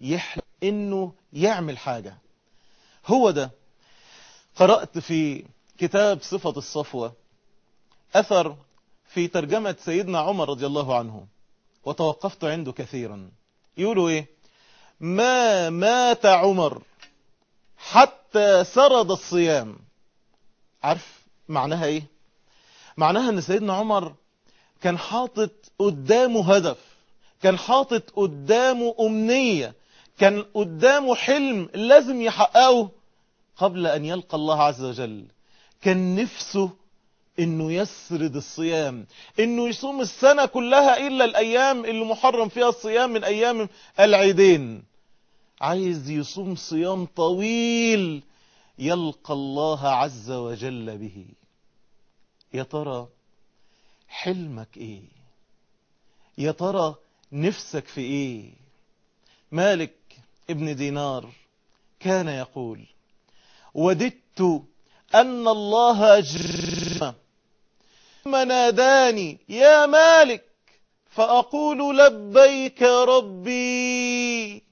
يحلم انه يعمل حاجة هو ده قرأت في كتاب صفة الصفوة أثر في ترجمة سيدنا عمر رضي الله عنه وتوقفت عنده كثيرا يقولوا ايه ما مات عمر حتى سرد الصيام عارف معناها ايه معناها ان سيدنا عمر كان حاطط قدامه هدف كان حاطط قدامه أمنية كان قدامه حلم لازم يحققه قبل أن يلقى الله عز وجل كان نفسه انه يسرد الصيام انه يصوم السنة كلها الا الايام اللي محرم فيها الصيام من ايام العيدين عايز يصوم صيام طويل يلقى الله عز وجل به يا ترى حلمك ايه يا ترى نفسك في ايه مالك ابن دينار كان يقول وددت أن الله جرم مناداني يا مالك فأقول لبيك ربي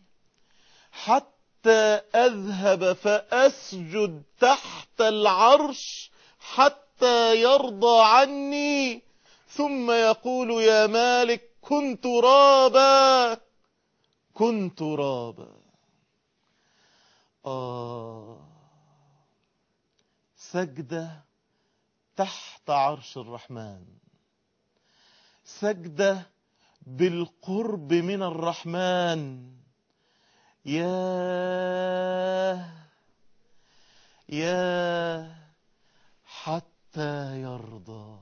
حتى أذهب فأسجد تحت العرش حتى يرضى عني ثم يقول يا مالك كنت رابا كنت رابا آه سجدة تحت عرش الرحمن سجدة بالقرب من الرحمن يا يا حتى يرضى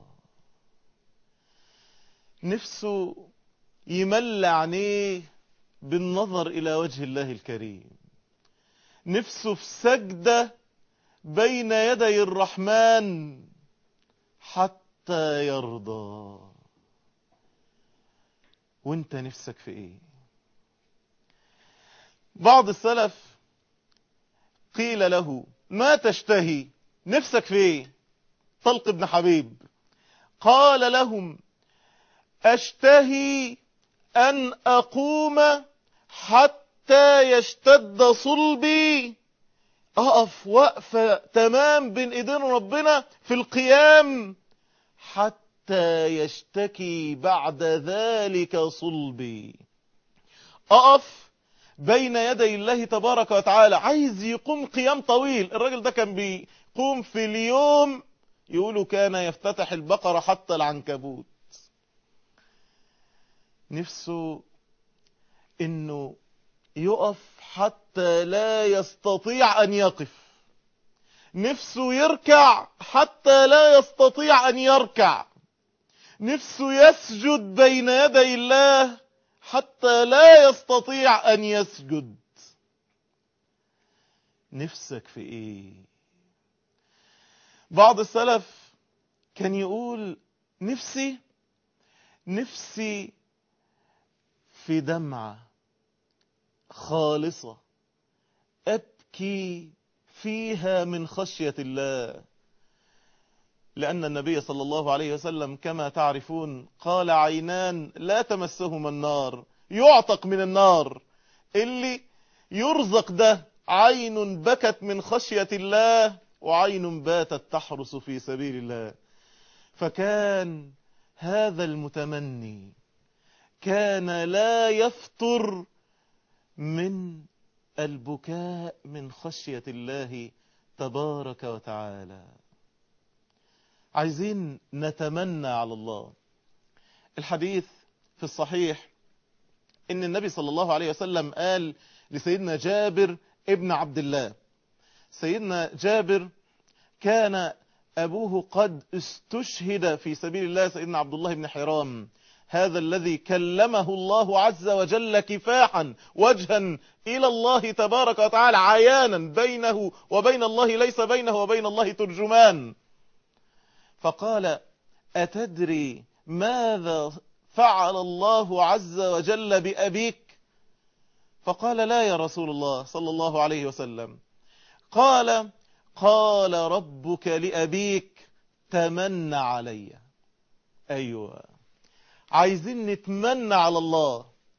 نفسه يمل عينيه بالنظر إلى وجه الله الكريم نفسه في سجدة بين يدي الرحمن حتى يرضى وانت نفسك في ايه بعض السلف قيل له ما تشتهي نفسك في ايه طلق ابن حبيب قال لهم اشتهي ان اقوم حتى يشتد صلبي اقف وقفة تمام بين ايدين ربنا في القيام حتى يشتكي بعد ذلك صلبي اقف بين يدي الله تبارك وتعالى عايز يقوم قيام طويل الراجل ده كان بيقوم في اليوم يقولوا كان يفتتح البقرة حتى العنكبوت نفسه انه يقف حتى لا يستطيع أن يقف نفسه يركع حتى لا يستطيع أن يركع نفسه يسجد بين يدي الله حتى لا يستطيع أن يسجد نفسك في إيه بعض السلف كان يقول نفسي نفسي في دمعه خالصة أبكي فيها من خشية الله لأن النبي صلى الله عليه وسلم كما تعرفون قال عينان لا تمسهما النار يعتق من النار اللي يرزق ده عين بكت من خشية الله وعين باتت تحرس في سبيل الله فكان هذا المتمني كان لا يفتر من البكاء من خشية الله تبارك وتعالى عايزين نتمنى على الله الحديث في الصحيح ان النبي صلى الله عليه وسلم قال لسيدنا جابر ابن عبد الله سيدنا جابر كان أبوه قد استشهد في سبيل الله سيدنا عبد الله بن حرام هذا الذي كلمه الله عز وجل كفاحا وجها إلى الله تبارك وتعالى عيانا بينه وبين الله ليس بينه وبين الله ترجمان فقال أتدري ماذا فعل الله عز وجل بأبيك فقال لا يا رسول الله صلى الله عليه وسلم قال قال ربك لأبيك تمنى علي أيوة عايزين نتمنى على الله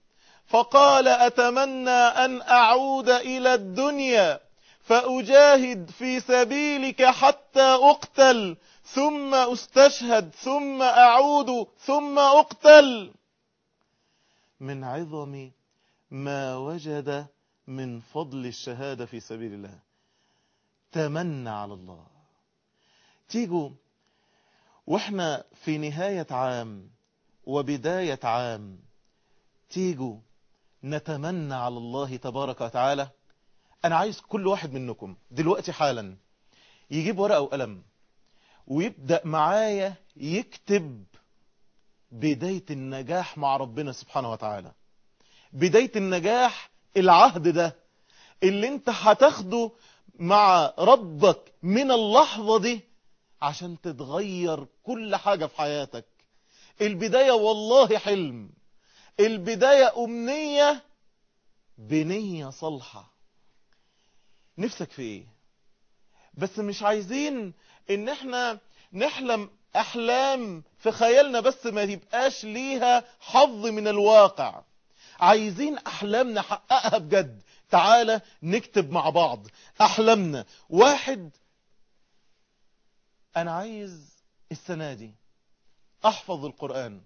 فقال أتمنى أن أعود إلى الدنيا فأجاهد في سبيلك حتى أقتل ثم أستشهد ثم أعود ثم أقتل من عظم ما وجد من فضل الشهادة في سبيل الله تمنى على الله تيجوا واحنا في نهاية عام وبداية عام تيجوا نتمنى على الله تبارك وتعالى انا عايز كل واحد منكم دلوقتي حالا يجيب ورقة وقلم ويبدأ معايا يكتب بداية النجاح مع ربنا سبحانه وتعالى بداية النجاح العهد ده اللي انت هتاخده مع ربك من اللحظة دي عشان تتغير كل حاجة في حياتك البداية والله حلم البداية أمنية بنية صالحة نفسك في ايه بس مش عايزين ان احنا نحلم احلام في خيالنا بس ما يبقاش ليها حظ من الواقع عايزين احلام نحققها بجد تعالى نكتب مع بعض احلامنا واحد انا عايز السنة دي احفظ القرآن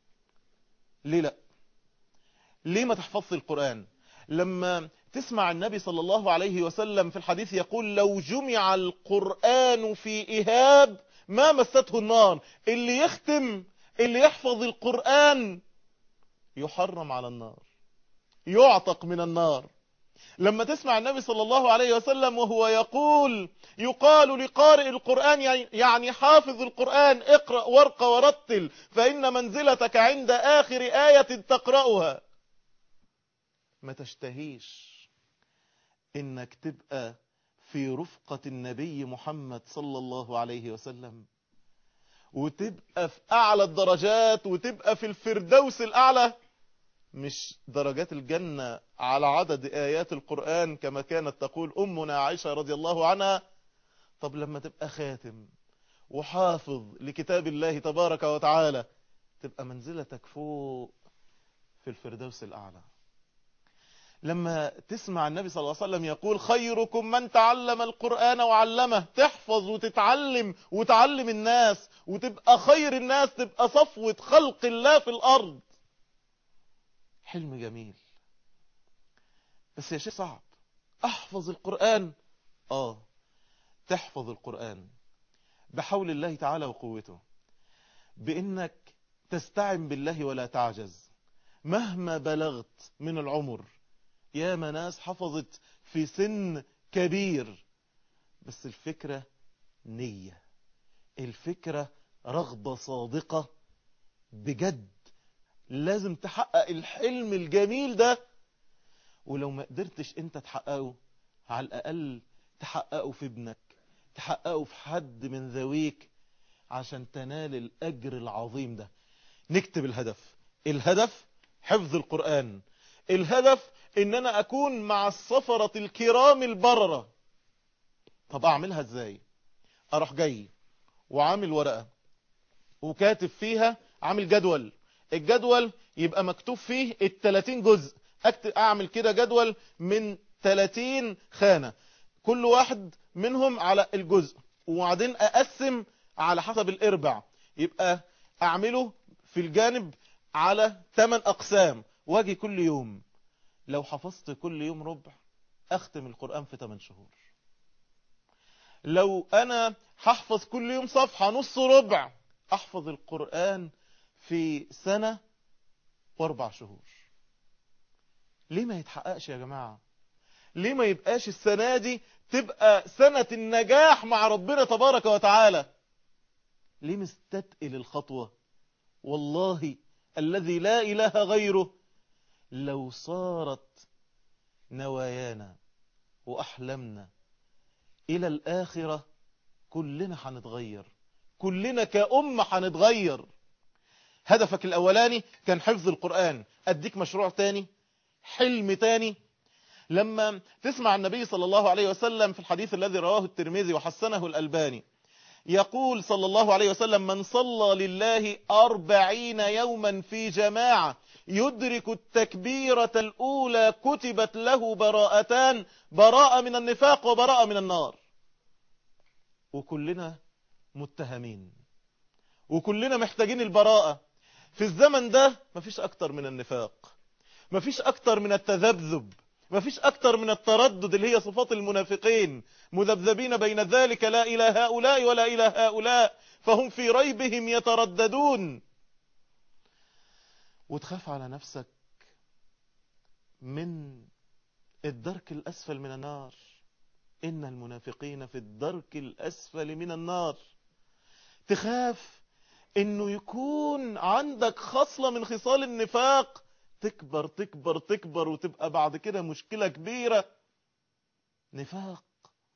ليه لا ليه ما تحفظش القرآن لما تسمع النبي صلى الله عليه وسلم في الحديث يقول لو جمع القرآن في إهاب ما مسته النار اللي يختم اللي يحفظ القرآن يحرم على النار يعتق من النار لما تسمع النبي صلى الله عليه وسلم وهو يقول يقال لقارئ القرآن يعني حافظ القرآن اقرأ وارق ورتل فإن منزلتك عند آخر آية تقرأها ما تشتهيش انك تبقى في رفقة النبي محمد صلى الله عليه وسلم وتبقى في اعلى الدرجات وتبقى في الفردوس الاعلى مش درجات الجنة على عدد ايات القرآن كما كانت تقول امنا عائشة رضي الله عنها طب لما تبقى خاتم وحافظ لكتاب الله تبارك وتعالى تبقى منزلتك فوق في الفردوس الاعلى لما تسمع النبي صلى الله عليه وسلم يقول خيركم من تعلم القرآن وعلمه تحفظ وتتعلم وتعلم الناس وتبقى خير الناس تبقى صفوة خلق الله في الأرض حلم جميل بس يا شيخ صعب أحفظ القرآن آه تحفظ القرآن بحول الله تعالى وقوته بإنك تستعن بالله ولا تعجز مهما بلغت من العمر يا ناس حفظت في سن كبير بس الفكرة نية الفكرة رغبة صادقة بجد لازم تحقق الحلم الجميل ده ولو ما قدرتش انت تحققه على الأقل تحققه في ابنك تحققه في حد من ذويك عشان تنال الأجر العظيم ده نكتب الهدف الهدف حفظ القرآن الهدف ان انا اكون مع السفرة الكرام البررة طب اعملها ازاي اروح جاي وعامل ورقة وكاتب فيها عامل جدول الجدول يبقى مكتوب فيه التلاتين جزء اكتب اعمل كده جدول من تلاتين خانة كل واحد منهم على الجزء وبعدين اقسم على حسب الاربع يبقى اعمله في الجانب على 8 اقسام واجي كل يوم لو حفظت كل يوم ربع اختم القرآن في 8 شهور لو انا هحفظ كل يوم صفحة نص ربع احفظ القرآن في سنة واربع شهور ليه ما يتحققش يا جماعة ليه ما يبقاش السنة دي تبقى سنة النجاح مع ربنا تبارك وتعالى ليه مستتقل الخطوة والله الذي لا إله غيره لو صارت نوايانا وأحلامنا إلى الآخرة كلنا هنتغير كلنا كأمة هنتغير هدفك الأولاني كان حفظ القرآن أديك مشروع تاني حلم تاني لما تسمع النبي صلى الله عليه وسلم في الحديث الذي رواه الترمذي وحسنه الألباني يقول صلى الله عليه وسلم من صلى لله أربعين يوما في جماعة يدرك التكبيرة الأولى كتبت له براءتان براءة من النفاق وبراءة من النار وكلنا متهمين وكلنا محتاجين البراءة في الزمن ده مفيش أكتر من النفاق مفيش أكتر من التذبذب مفيش أكتر من التردد اللي هي صفات المنافقين مذبذبين بين ذلك لا إلى هؤلاء ولا إلى هؤلاء فهم في ريبهم يترددون وتخاف على نفسك من الدرك الأسفل من النار إن المنافقين في الدرك الأسفل من النار تخاف إنه يكون عندك خصلة من خصال النفاق تكبر تكبر تكبر وتبقى بعد كده مشكلة كبيرة نفاق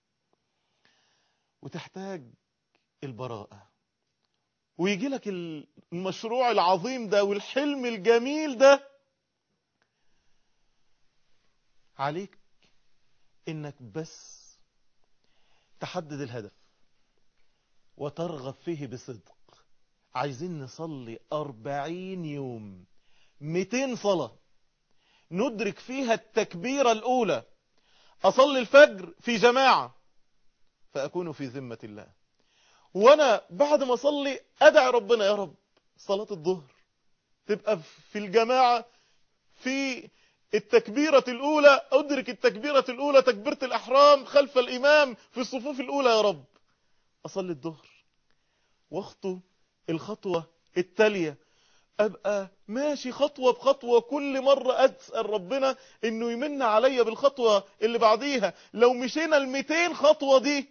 وتحتاج البراءة ويجي لك المشروع العظيم ده والحلم الجميل ده عليك انك بس تحدد الهدف وترغب فيه بصدق عايزين نصلي أربعين يوم ميتين صلاة ندرك فيها التكبيرة الأولى أصلي الفجر في جماعة فأكون في ذمة الله وأنا بعد ما أصلي أدعي ربنا يا رب صلاة الظهر تبقى في الجماعة في التكبيرة الأولى أدرك التكبيرة الأولى تكبيرة الأحرام خلف الإمام في الصفوف الأولى يا رب أصلي الظهر واخطو الخطوة التالية أبقى ماشي خطوة بخطوة كل مرة أسأل ربنا إنه يمن عليا بالخطوة اللي بعديها لو مشينا الميتين خطوة دي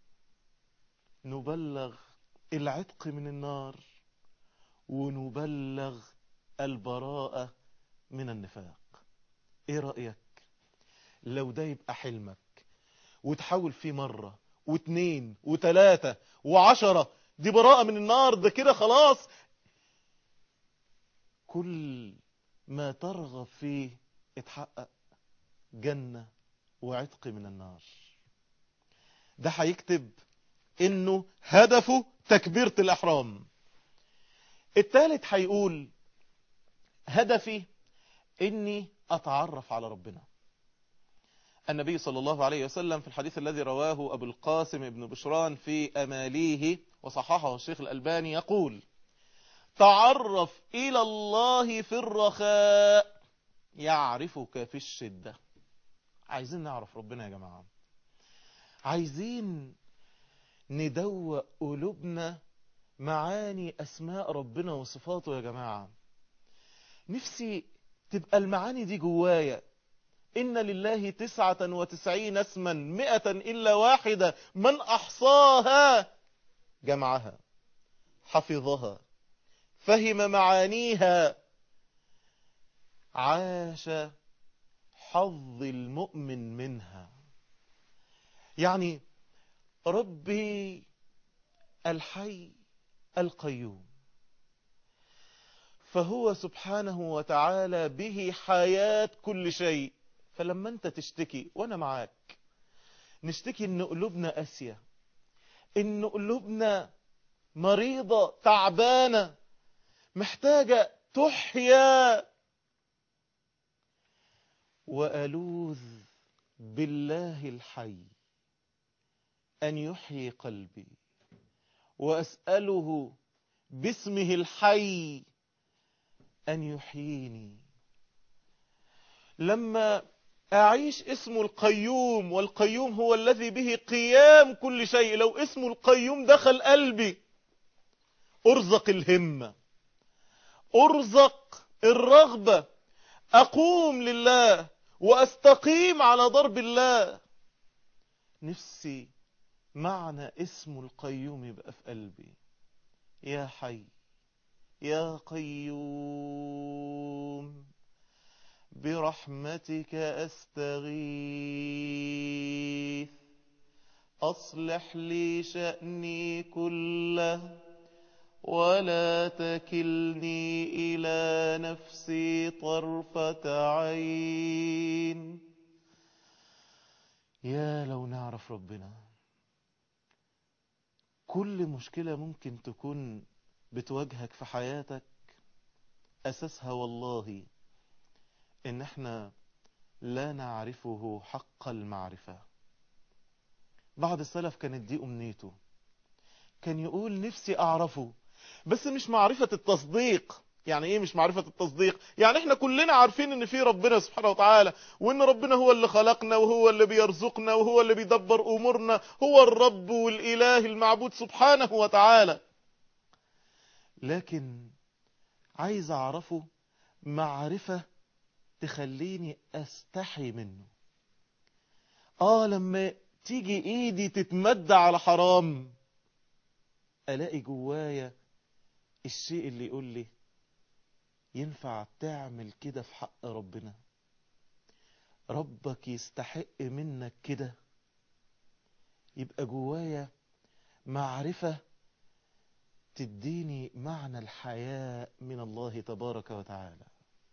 نبلغ العتق من النار ونبلغ البراءة من النفاق ايه رأيك لو ده يبقى حلمك وتحاول فيه مرة واثنين وثلاثة وعشرة دي براءة من النار ده كده خلاص كل ما ترغب فيه اتحقق جنة وعتق من النار ده هيكتب انه هدفه تكبيرة الاحرام الثالث هيقول هدفي اني اتعرف على ربنا النبي صلى الله عليه وسلم في الحديث الذي رواه أبو القاسم ابن بشران في أماليه وصححه الشيخ الألباني يقول تعرف إلى الله في الرخاء يعرفك في الشدة عايزين نعرف ربنا يا جماعة عايزين ندوق قلوبنا معاني أسماء ربنا وصفاته يا جماعة نفسي تبقى المعاني دي جوايا إن لله تسعة وتسعين اسما مئة إلا واحدة من أحصاها جمعها حفظها فهم معانيها عاش حظ المؤمن منها يعني ربي الحي القيوم فهو سبحانه وتعالى به حياة كل شيء فلما انت تشتكي وانا معاك نشتكي ان قلوبنا قاسية ان قلوبنا مريضة تعبانة محتاجة تحيا وألوذ بالله الحي أن يحيي قلبي وأسأله باسمه الحي أن يحييني لما أعيش اسم القيوم والقيوم هو الذي به قيام كل شيء لو اسم القيوم دخل قلبي أرزق الهمة أرزق الرغبة أقوم لله وأستقيم على ضرب الله نفسي معنى اسم القيوم يبقى في قلبي يا حي يا قيوم برحمتك أستغيث أصلح لي شأني كله ولا تكلني إلى نفسي طرفة عين يا لو نعرف ربنا كل مشكلة ممكن تكون بتواجهك في حياتك أساسها والله إن احنا لا نعرفه حق المعرفة بعض السلف كانت دي أمنيته كان يقول نفسي أعرفه بس مش معرفة التصديق يعني ايه مش معرفة التصديق يعني احنا كلنا عارفين ان في ربنا سبحانه وتعالى وان ربنا هو اللي خلقنا وهو اللي بيرزقنا وهو اللي بيدبر امورنا هو الرب والاله المعبود سبحانه وتعالى لكن عايز اعرفه معرفة تخليني استحي منه اه لما تيجي ايدي تتمد على حرام الاقي جوايا الشيء اللي يقول لي ينفع تعمل كده في حق ربنا ربك يستحق منك كده يبقى جوايا معرفة تديني معنى الحياة من الله تبارك وتعالى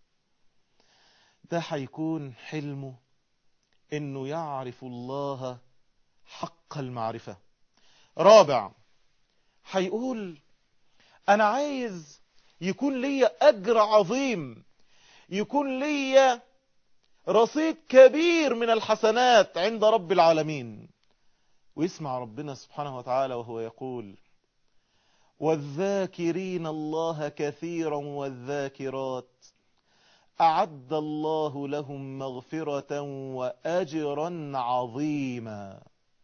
ده هيكون حلمه انه يعرف الله حق المعرفة رابع هيقول انا عايز يكون ليا اجر عظيم يكون ليا رصيد كبير من الحسنات عند رب العالمين ويسمع ربنا سبحانه وتعالى وهو يقول والذاكرين الله كثيرا والذاكرات أعد الله لهم مغفرة وأجرا عظيما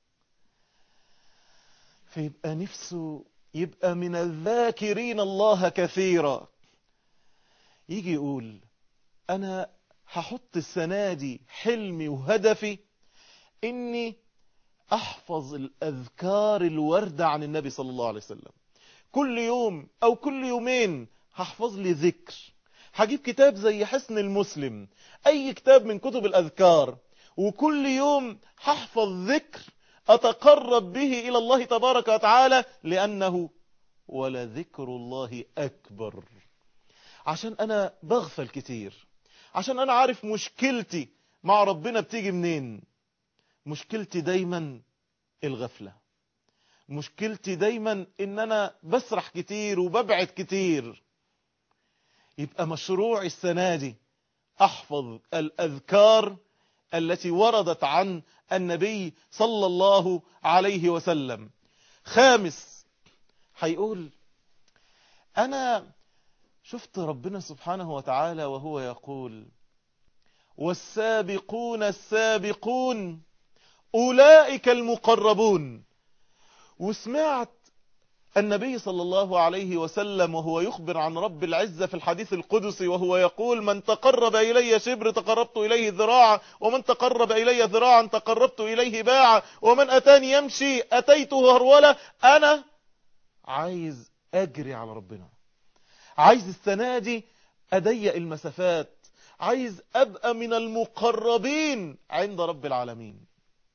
فيبقى نفسه يبقى من الذاكرين الله كثيرا يجي يقول أنا هحط السنة دي حلمي وهدفي إني أحفظ الأذكار الوردة عن النبي صلى الله عليه وسلم كل يوم أو كل يومين هحفظ لي ذكر هجيب كتاب زي حسن المسلم أي كتاب من كتب الأذكار وكل يوم هحفظ ذكر أتقرب به إلى الله تبارك وتعالى لأنه ولذكر الله أكبر عشان أنا بغفل كتير عشان أنا عارف مشكلتي مع ربنا بتيجي منين مشكلتي دايما الغفلة مشكلتي دايما ان انا بسرح كتير وببعد كتير يبقى مشروع السنة دي احفظ الاذكار التي وردت عن النبي صلى الله عليه وسلم خامس هيقول انا شفت ربنا سبحانه وتعالى وهو يقول والسابقون السابقون أولئك المقربون وسمعت النبي صلى الله عليه وسلم وهو يخبر عن رب العزة في الحديث القدسي وهو يقول من تقرب إلي شبر تقربت إليه ذراعا ومن تقرب إلي ذراعا تقربت إليه باعا ومن أتاني يمشي أتيته هرولة أنا عايز أجري على ربنا عايز السنة دي أضيق المسافات عايز أبقى من المقربين عند رب العالمين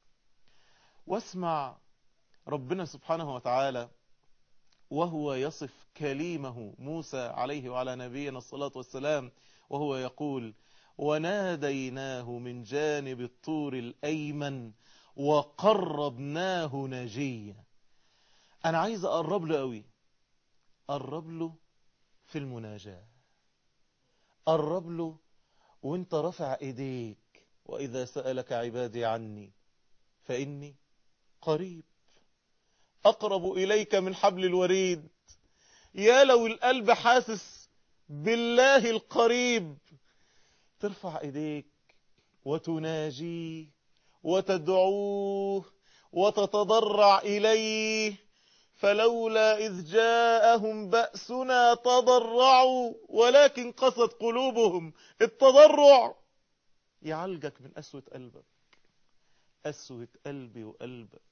واسمع ربنا سبحانه وتعالى وهو يصف كليمه موسى عليه وعلى نبينا الصلاة والسلام وهو يقول وناديناه من جانب الطور الأيمن وقربناه نجيا أنا عايز أقرب له قوي قرب له في المناجاة قرب له وانت رفع ايديك وإذا سألك عبادي عني فإني قريب أقرب إليك من حبل الوريد يا لو القلب حاسس بالله القريب ترفع إيديك وتناجيه وتدعوه وتتضرع إليه فلولا إذ جاءهم بأسنا تضرعوا ولكن قست قلوبهم التضرع يعالجك من أسوة قلبك أسوة قلبي وقلبك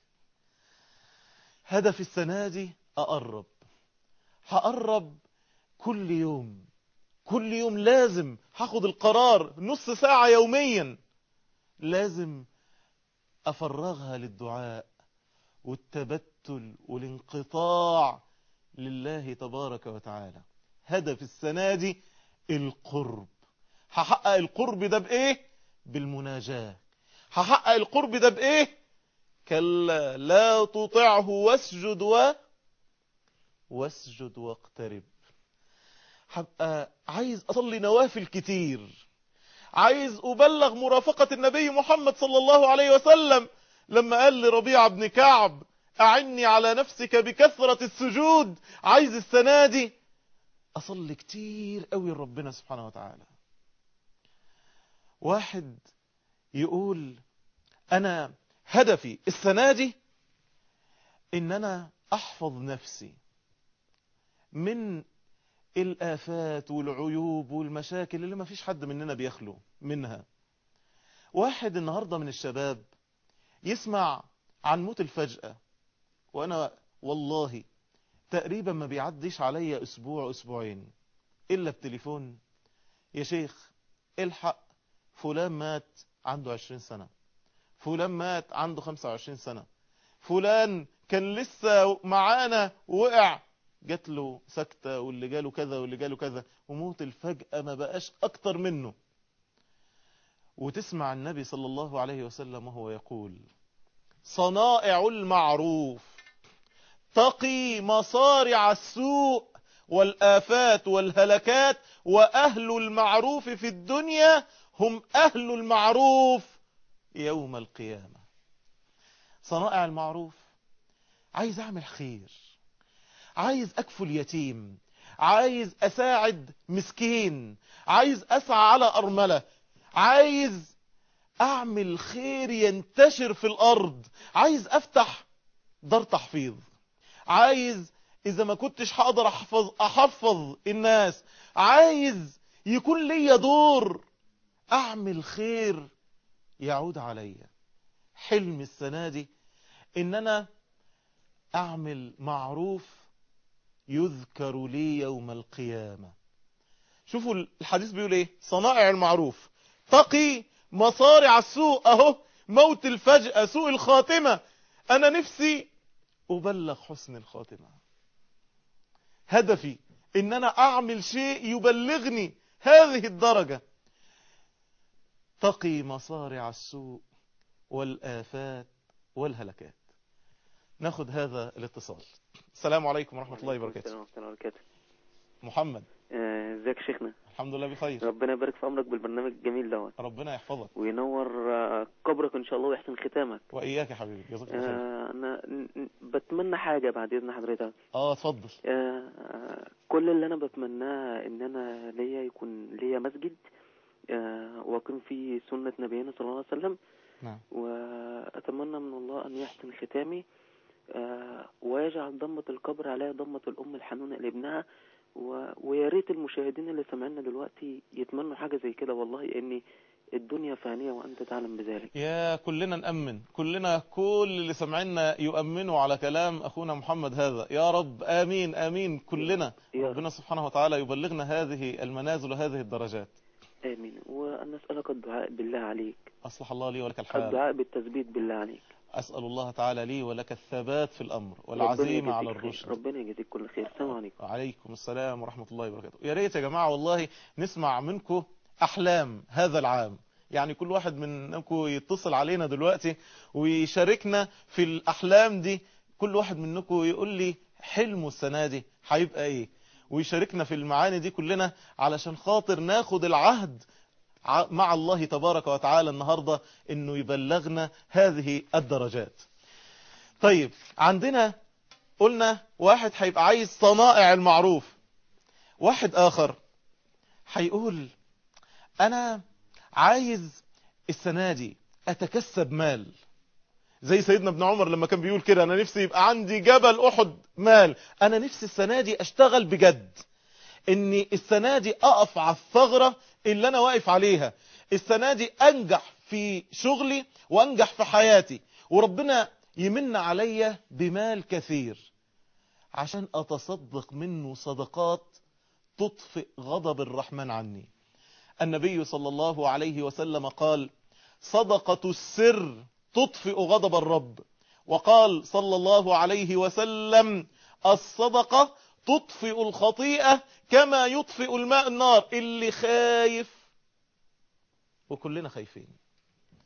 هدف السنة دي أقرب هقرب كل يوم كل يوم لازم هاخد القرار نص ساعة يوميا لازم أفرغها للدعاء والتبتل والانقطاع لله تبارك وتعالى هدف السنة دي القرب هحقق القرب ده بإيه بالمناجاة هحقق القرب ده بإيه كلا لا تطعه واسجد و واسجد واقترب هبقى عايز أصلي نوافل كتير عايز أبلغ مرافقة النبي محمد صلى الله عليه وسلم لما قال لربيع بن كعب أعني على نفسك بكثرة السجود عايز السنة دي أصلي كتير قوي لربنا سبحانه وتعالى واحد يقول أنا هدفي السنة دي إن أنا أحفظ نفسي من الآفات والعيوب والمشاكل اللي ما فيش حد مننا بيخلو منها واحد النهاردة من الشباب يسمع عن موت الفجأة وأنا والله تقريبا ما بيعديش عليا أسبوع أسبوعين إلا بتليفون يا شيخ الحق فلان مات عنده عشرين سنة فلان مات عنده خمسة وعشرين سنة فلان كان لسه معانا وقع جات له سكتة واللي جاله كذا واللي جاله كذا وموت الفجأة ما بقاش أكتر منه وتسمع النبي صلى الله عليه وسلم وهو يقول صنائع المعروف تقي مصارع السوء والآفات والهلكات وأهل المعروف في الدنيا هم أهل المعروف يوم القيامة صنائع المعروف عايز أعمل خير عايز أكفل يتيم عايز أساعد مسكين عايز أسعى على أرملة عايز أعمل خير ينتشر في الأرض عايز أفتح دار تحفيظ عايز إذا ما كنتش هقدر أحفظ, أحفظ الناس عايز يكون لي دور أعمل خير يعود عليا حلم السنة دي إن أنا أعمل معروف يذكر لي يوم القيامة شوفوا الحديث بيقول ايه صنائع المعروف تقي مصارع السوء اهو موت الفجأة سوء الخاتمة انا نفسي ابلغ حسن الخاتمة هدفي ان انا اعمل شيء يبلغني هذه الدرجة تقي مصارع السوء والآفات والهلكات ناخد هذا الاتصال السلام عليكم ورحمة الله وبركاته السلام ورحمة الله وبركاته محمد آه، ازيك يا شيخنا الحمد لله بخير ربنا يبارك في عمرك بالبرنامج الجميل دوت ربنا يحفظك وينور آه، قبرك ان شاء الله ويحسن ختامك وإياك يا حبيبي جزاك الله خير آه، انا ن- ن- بتمنى حاجة بعد اذن حضرتك اه اتفضل آه، آه، كل اللي انا بتمناه ان انا ليا يكون ليا مسجد آه، واقيم فيه سنة نبينا صلى الله عليه وسلم نعم واتمنى من الله ان يحسن ختامي آه، ويجعل ضمة القبر عليها ضمة الام الحنونة لابنها و... ويا ريت المشاهدين اللي سمعنا دلوقتي يتمنوا حاجة زي كده والله ان الدنيا فانية وانت تعلم بذلك يا كلنا نأمن كلنا كل اللي سمعنا يؤمنوا على كلام أخونا محمد هذا يا رب آمين آمين كلنا يا رب. ربنا سبحانه وتعالى يبلغنا هذه المنازل وهذه الدرجات امين وانا اسالك الدعاء بالله عليك أصلح الله لي ولك الحال الدعاء بالتثبيت بالله عليك أسأل الله تعالى لي ولك الثبات في الأمر ربنا والعزيمة على يجزيك خير. الرشد ربنا يجزيك كل خير السلام عليكم وعليكم السلام ورحمة الله وبركاته يا ريت يا جماعة والله نسمع منكم أحلام هذا العام يعني كل واحد منكم يتصل علينا دلوقتي ويشاركنا في الأحلام دي كل واحد منكم يقول لي حلمه السنة دي هيبقى ايه ويشاركنا في المعاني دي كلنا علشان خاطر ناخد العهد ع- مع الله تبارك وتعالى النهاردة انه يبلغنا هذه الدرجات طيب عندنا قلنا واحد هيبقى عايز صنائع المعروف واحد آخر هيقول أنا عايز السنة دي أتكسب مال زي سيدنا ابن عمر لما كان بيقول كده أنا نفسي يبقى عندي جبل أحد مال أنا نفسي السنة دي أشتغل بجد إني السنة دي أقف على الثغرة اللي أنا واقف عليها السنة دي أنجح في شغلي وأنجح في حياتي وربنا يمن عليا بمال كثير عشان أتصدق منه صدقات تطفئ غضب الرحمن عني النبي صلى الله عليه وسلم قال صدقة السر تطفئ غضب الرب وقال صلى الله عليه وسلم الصدقة تطفئ الخطيئة كما يطفئ الماء النار اللي خايف وكلنا خايفين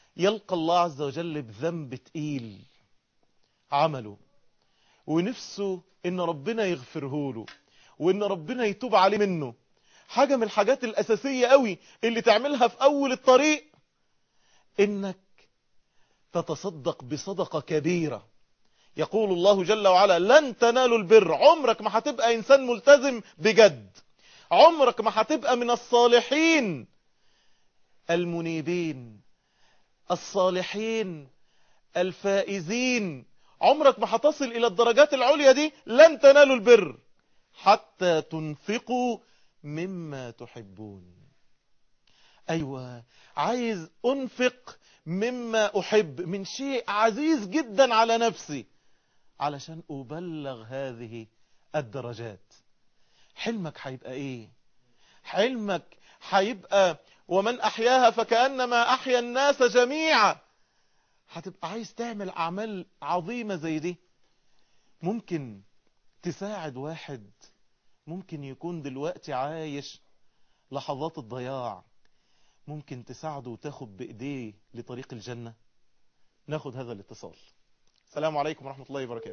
يلقى الله عز وجل بذنب تقيل عمله ونفسه ان ربنا يغفره له وان ربنا يتوب عليه منه حاجة من الحاجات الأساسية قوي اللي تعملها في أول الطريق إنك تتصدق بصدقة كبيرة يقول الله جل وعلا لن تنالوا البر عمرك ما هتبقى إنسان ملتزم بجد عمرك ما هتبقى من الصالحين المنيبين الصالحين الفائزين عمرك ما هتصل إلى الدرجات العليا دي لن تنالوا البر حتى تنفقوا مما تحبون أيوة عايز أنفق مما أحب من شيء عزيز جدا على نفسي علشان أبلغ هذه الدرجات حلمك هيبقى إيه حلمك هيبقى ومن أحياها فكأنما أحيا الناس جميعا هتبقى عايز تعمل أعمال عظيمة زي دي ممكن تساعد واحد ممكن يكون دلوقتي عايش لحظات الضياع ممكن تساعده وتاخد بإيديه لطريق الجنة ناخد هذا الاتصال السلام عليكم ورحمة الله وبركاته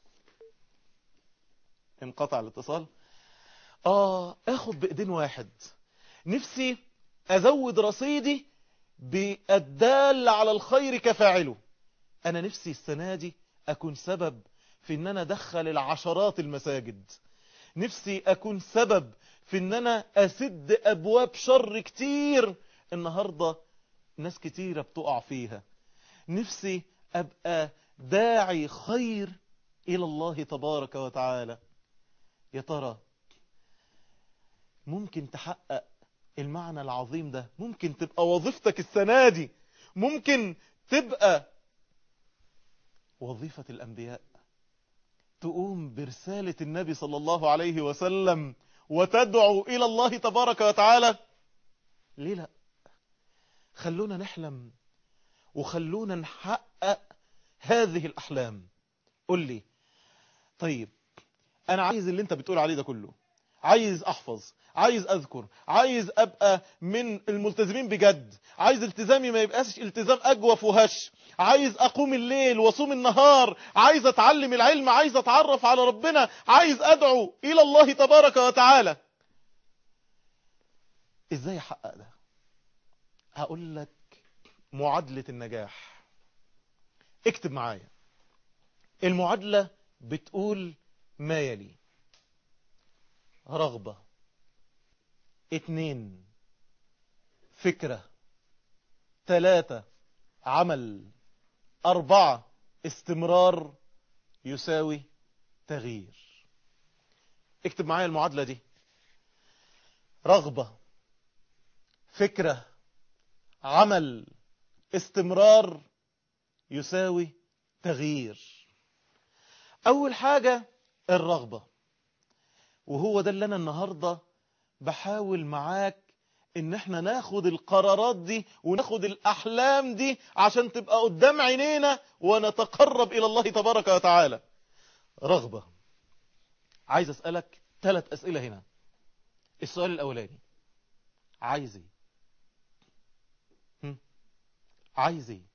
انقطع الاتصال آه أخد بإيدين واحد نفسي أزود رصيدي بالدال على الخير كفاعله أنا نفسي السنة دي أكون سبب في أن أنا أدخل العشرات المساجد نفسي أكون سبب في أن أنا أسد أبواب شر كتير النهاردة ناس كتيرة بتقع فيها نفسي أبقى داعي خير إلى الله تبارك وتعالى يا ترى ممكن تحقق المعنى العظيم ده ممكن تبقى وظيفتك السنة دي ممكن تبقى وظيفة الأنبياء تقوم برسالة النبي صلى الله عليه وسلم وتدعو إلى الله تبارك وتعالى ليه لا خلونا نحلم وخلونا نحقق هذه الأحلام قل لي طيب أنا عايز اللي أنت بتقول عليه ده كله عايز أحفظ عايز أذكر عايز أبقى من الملتزمين بجد عايز التزامي ما يبقاش التزام أجوف وهش عايز أقوم الليل وصوم النهار عايز أتعلم العلم عايز أتعرف على ربنا عايز أدعو إلى الله تبارك وتعالى إزاي أحقق ده هقول لك معادلة النجاح اكتب معايا المعادلة بتقول ما يلي رغبة اتنين فكرة تلاتة عمل أربعة استمرار يساوي تغيير اكتب معايا المعادلة دي رغبة فكرة عمل استمرار يساوي تغيير أول حاجة الرغبة وهو ده اللي أنا النهاردة بحاول معاك ان احنا ناخد القرارات دي وناخد الاحلام دي عشان تبقى قدام عينينا ونتقرب الى الله تبارك وتعالى رغبة عايز اسألك ثلاث اسئلة هنا السؤال الاولاني عايز ايه هم؟ عايز ايه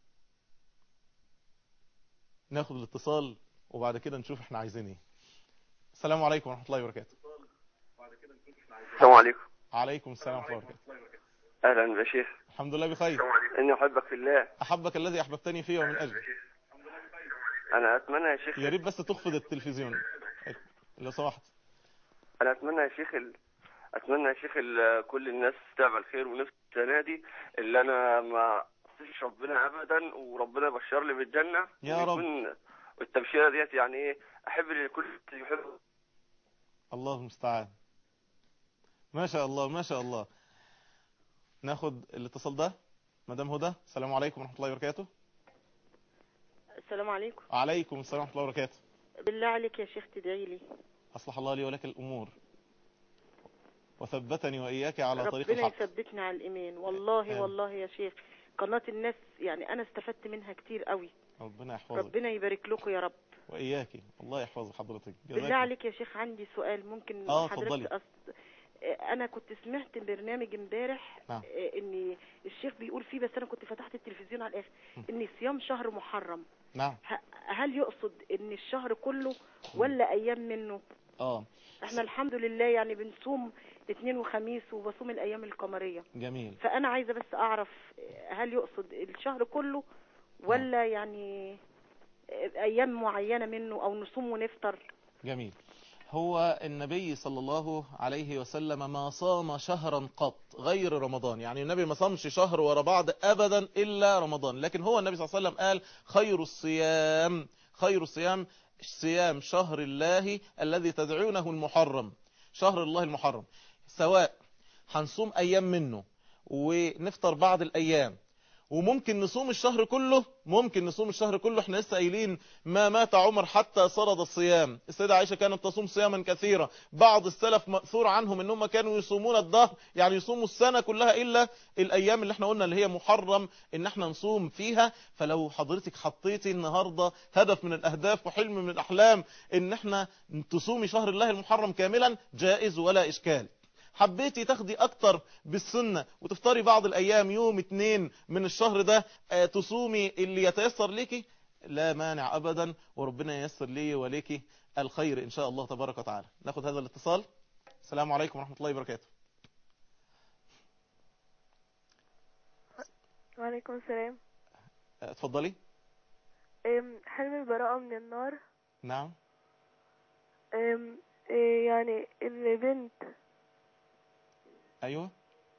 ناخد الاتصال وبعد كده نشوف احنا عايزين ايه السلام عليكم ورحمة الله وبركاته السلام عليكم عليكم السلام ورحمة الله وبركاته اهلا يا شيخ الحمد لله بخير اني احبك في الله أحبك الذي أحببتني فيه ومن أجل انا اتمنى يا شيخ يا ريت بس تخفض التلفزيون لو سمحت انا اتمنى يا شيخ ال... اتمنى يا شيخ ال... كل الناس تعمل خير ونفس السنه دي اللي انا ما اعصيش ربنا ابدا وربنا يبشر لي بالجنه يا رب. ويكون والتبشيره ديت يعني ايه احب اللي كل يحب الله المستعان ما شاء الله ما شاء الله ناخد الاتصال ده مدام هدى السلام عليكم ورحمة الله وبركاته السلام عليكم عليكم السلام ورحمة الله وبركاته بالله عليك يا شيخ تدعي لي أصلح الله لي ولك الأمور وثبتني وإياك على طريق ربنا الحق يثبتنا على الإيمان والله آمين. والله يا شيخ قناة الناس يعني أنا استفدت منها كتير قوي ربنا يحفظك ربنا يبارك لكم يا رب وإياك الله يحفظ حضرتك بالله جزاك عليك يا شيخ عندي سؤال ممكن آه، حضرتك اتفضلي. أص... آه، انا كنت سمعت برنامج امبارح نعم. آه، ان الشيخ بيقول فيه بس انا كنت فتحت التلفزيون على الاخر ان صيام شهر محرم نعم ه- هل يقصد ان الشهر كله ولا ايام منه اه احنا الحمد لله يعني بنصوم اثنين وخميس وبصوم الايام القمريه جميل فانا عايزه بس اعرف آه، هل يقصد الشهر كله ولا يعني آه، ايام معينه منه او نصوم ونفطر جميل هو النبي صلى الله عليه وسلم ما صام شهرا قط غير رمضان يعني النبي ما صامش شهر ورا بعض أبدا إلا رمضان لكن هو النبي صلى الله عليه وسلم قال خير الصيام خير الصيام صيام شهر الله الذي تدعونه المحرم شهر الله المحرم سواء هنصوم أيام منه ونفطر بعض الأيام وممكن نصوم الشهر كله ممكن نصوم الشهر كله احنا لسه قايلين ما مات عمر حتى صرد الصيام السيدة عائشة كانت تصوم صياما كثيرا بعض السلف مأثور عنهم انهم كانوا يصومون الدهر يعني يصوموا السنة كلها الا الايام اللي احنا قلنا اللي هي محرم ان احنا نصوم فيها فلو حضرتك حطيتي النهاردة هدف من الاهداف وحلم من الاحلام ان احنا تصومي شهر الله المحرم كاملا جائز ولا اشكال حبيتي تاخدي اكتر بالسنة وتفطري بعض الايام يوم اتنين من الشهر ده آه، تصومي اللي يتيسر ليكي لا مانع ابدا وربنا ييسر لي وليكي الخير ان شاء الله تبارك وتعالى ناخد هذا الاتصال السلام عليكم ورحمة الله وبركاته وعليكم السلام آه، اتفضلي أم، حلم البراءة من النار نعم أم، إيه يعني البنت ايوه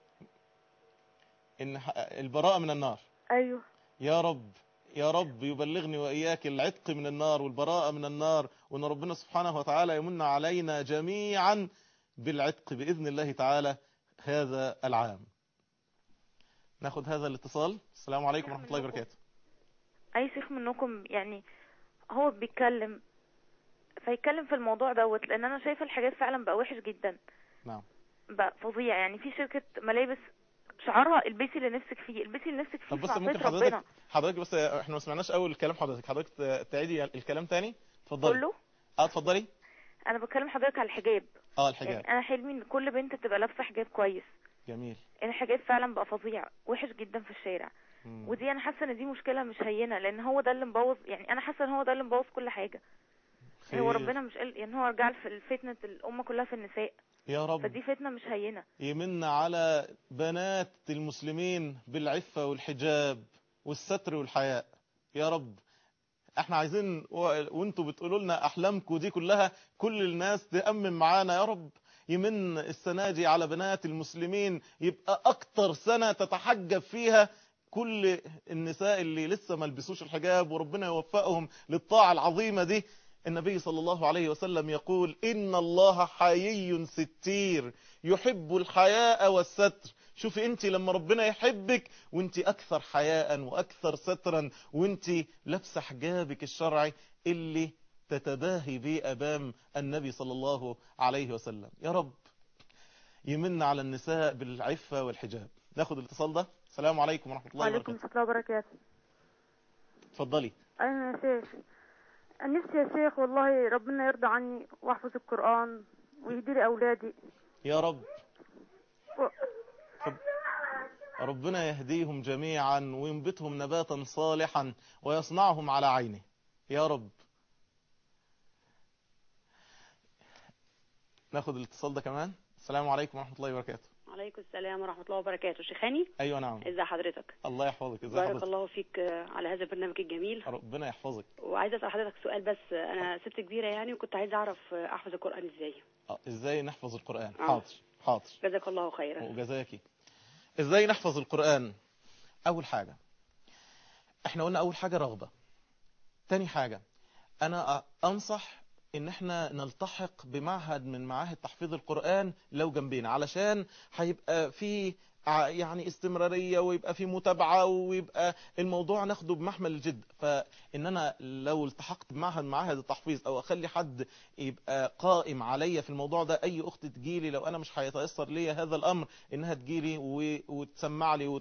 ان ح- البراءة من النار أيوه يا رب يا رب يبلغني وإياك العتق من النار والبراءة من النار وأن ربنا سبحانه وتعالى يمن علينا جميعا بالعتق بإذن الله تعالى هذا العام ناخد هذا الاتصال السلام عليكم ورحمة الله وبركاته اي شيخ منكم يعني هو بيتكلم فيتكلم في الموضوع دوت لان انا شايفه الحاجات فعلا بقى وحش جدا نعم بقى فظيع يعني في شركه ملابس شعارها البسي اللي نفسك فيه البسي اللي نفسك فيه طب في بس عصاية ممكن ربنا حضرتك حضرتك بس احنا ما سمعناش اول كلام حضرتك حضرتك ت- تعيدي الكلام تاني اتفضلي كله اه اتفضلي انا بكلم حضرتك على الحجاب اه الحجاب يعني انا حلمي ان كل بنت تبقى لابسه حجاب كويس جميل ان الحجاب فعلا بقى فظيع وحش جدا في الشارع مم. ودي انا حاسه ان دي مشكله مش هينه لان هو ده اللي مبوظ يعني انا حاسه ان هو ده اللي مبوظ كل حاجه هو خير. ربنا مش قال يعني هو رجع في فتنه الامه كلها في النساء يا رب فدي فتنه مش هينه يمن على بنات المسلمين بالعفة والحجاب والستر والحياء يا رب احنا عايزين و- وانتوا بتقولوا لنا احلامكم دي كلها كل الناس تأمن معانا يا رب يمن السنة دي على بنات المسلمين يبقى اكتر سنة تتحجب فيها كل النساء اللي لسه ما لبسوش الحجاب وربنا يوفقهم للطاعة العظيمة دي النبي صلى الله عليه وسلم يقول إن الله حيي ستير يحب الحياء والستر شوفي انت لما ربنا يحبك وانت اكثر حياء واكثر سترا وانت لابسه حجابك الشرعي اللي تتباهي به امام النبي صلى الله عليه وسلم يا رب يمن على النساء بالعفة والحجاب ناخد الاتصال ده السلام عليكم ورحمة الله وعليكم وبركاته السلام وبركاته اتفضلي أيوة يا شيخ نفسي يا شيخ والله ربنا يرضى عني وأحفظ القرآن ويهدي لي أولادي يا رب و... ربنا يهديهم جميعا وينبتهم نباتا صالحا ويصنعهم على عينه يا رب ناخد الاتصال ده كمان السلام عليكم ورحمة الله وبركاته عليكم السلام ورحمة الله وبركاته شيخاني ايوه نعم ازي حضرتك الله يحفظك ازي بارك حضرتك الله فيك آه، على هذا البرنامج الجميل ربنا يحفظك وعايزة اسأل حضرتك سؤال بس آه، انا ست كبيرة يعني وكنت عايزة اعرف آه، احفظ القرآن ازاي آه، ازاي نحفظ القرآن آه. حاضر حاضر جزاك الله خيرا وجزاكي ازاي نحفظ القرآن اول حاجة احنا قلنا اول حاجة رغبة تاني حاجة انا أ- انصح ان احنا نلتحق بمعهد من معاهد تحفيظ القرآن لو جنبينا علشان هيبقى في ع- يعني استمرارية ويبقى في متابعة ويبقى الموضوع ناخده بمحمل الجد فان انا لو التحقت بمعهد معاهد التحفيظ او اخلي حد يبقى قائم عليا في الموضوع ده اي اخت تجيلي لو انا مش هيتيسر ليا هذا الامر انها تجيلي و- وتسمع لي